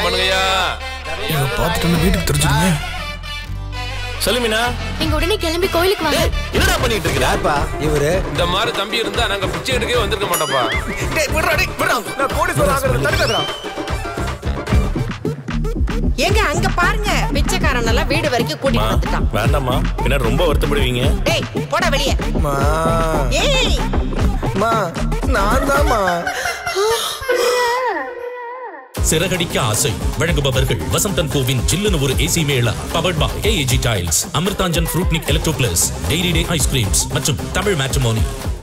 சமாதானம் பண்ணுங்கய்யா இதை பார்த்துட்டு வீட்டுக்கு தெரிஞ்சிருங்க சொல்லுமினா நீங்க உடனே கிளம்பி கோயிலுக்கு வாங்க என்னடா பண்ணிட்டு இருக்கிற யார்ப்பா இவரு இந்த மாதிரி தம்பி இருந்தா நாங்க பிச்சை எடுக்கவே வந்திருக்க மாட்டோம்ப்பா டேய் விடுறா டேய் விடுறா நான் கோடீஸ்வரன் ஆகிறது தடுக்காதடா ஏங்க அங்க பாருங்க பிச்சைக்காரன் எல்லாம் வீடு வரைக்கும் கூட்டிட்டு வந்துட்டான் வேண்டாம்மா பின்ன ரொம்ப வருத்தப்படுவீங்க டேய் போடா வெளியே மா ஏய் மா நான் தான்மா சிறகடிக்க ஆசை வழங்குபவர்கள் வசந்தன் கோவின் ஜில்லுன்னு ஒரு AC mela powered by AAG tiles Amrutanjan Fruitnik electro plus dairy day ice creams மற்றும் தமிழ் மேட்ரிமோனி